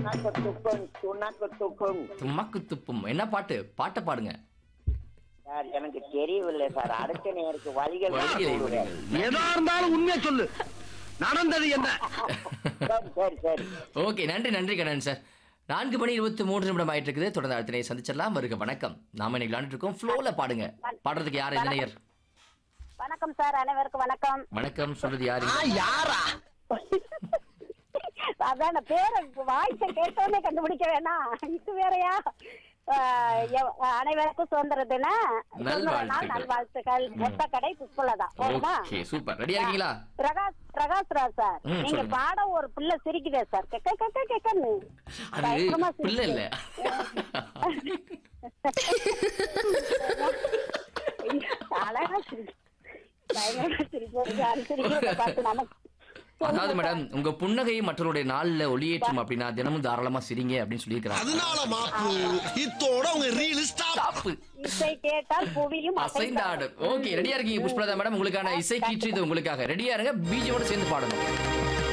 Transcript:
துணக்கு துக்கும் துணக்கு துக்கும் தும்மக்கு துப்பும் என்ன பாட்டு பாட்டை பாடுங்க சார் எனக்கு தெரியவில்லை சார் அடுத்த நேருக்கு வழிகள் வழிகளை சொல்லுவேன். எதா இருந்தாலும் உண்மையை சொல்லு நடந்தது என்ன சரி சரி சரி ஓகே நன்றி நன்றி கண்ணன் சார் நான்கு மணி இருபத்தி மூன்று நிமிடம் ஆயிட்டு இருக்குது தொடர்ந்து அடுத்த நேரம் சந்திச்சிடலாம் வருக வணக்கம் நாம இன்னைக்கு விளையாண்டுட்டு இருக்கோம் ஃப்ளோல பாடுங்க பாடுறதுக்கு யார் இன்ஜினியர் வணக்கம் சார் அனைவருக்கும் வணக்கம் வணக்கம் சொல்றது யாரு யாரா அதான் பேரை வாய்ஸை கேட்டோன்னே கண்டுபிடிக்க வேணாம் இது வேறயா ஆஹ் எவ்- அனைவருக்கும் சுதந்திர தின சுதந்திர நாள் நல்வாழ்த்துக்கள். நல்வாழ்த்துக்கள் மொத்த கடை புஷ்பலதா போதுமா ஓகே சூப்பர் ரெடியா இருக்கீங்களா பிரகாஷ் பிரகாஷ் ராஜ் சார் ம், நீங்க சொல்லுங்க. பாட ஒரு பிள்ளை சிரிக்குதே சார் கெக்க கெக்க கெக்கன்னு அது பயங்கரமா பிள்ளை இல்ல சிரிக்குது. அழகா சிரிக்கு பயங்கரமா சிரிப்பு அது சிரிக்கிறத பார்த்து நமக்கு அதாவது மேடம் உங்க புன்னகை மற்றவருடைய நாள்ல ஒளியேற்றும் அப்படின்னா தினமும் தாராளமா சிரிங்க அப்படின்னு சொல்லியிருக்கிறாங்க அதனால மாப்பு இத்தோட உங்க ரீல் ஸ்டாப் தப்பு இசை கேட்டால் புவியும் அசைந்தாடும் ஓகே ரெடியா இருக்கீங்க புஷ்பலதா மேடம் உங்களுக்கான இசை கீற்று இது உங்களுக்காக ரெடியா இருங்க பீஜோட சேர்ந்து பாடணும்